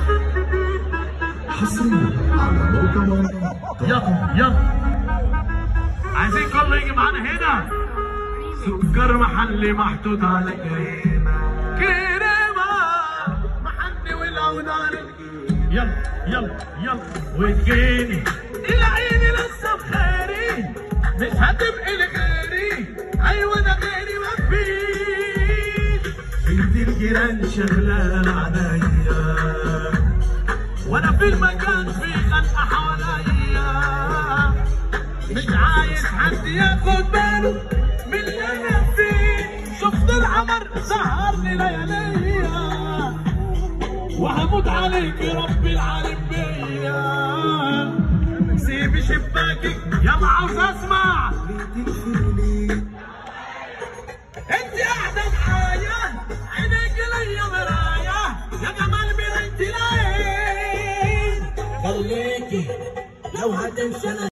حصريا على موقع مهرجانات يلا يلا عايزين كله يجي معانا هنا سكر محلي محطوط على كريمة كريمة محلي والعودان يلا يلا يلا وتجيني العين لسه بخيري مش هتبقي لغيري ايوه ده غيري مفيش بنت الجيران شغلانة عليا وانا في المكان في خلقه حواليا مش عايز حد ياخد باله من اللي انا فيه شفت القمر سهرني لياليا وهموت عليك رب العالم بيا سيبي شباكك يا ما عاوز اسمع انت قاعده معايا عينيك ليا مرايا يا جمال بنت العين خليكي لو هتمشي انا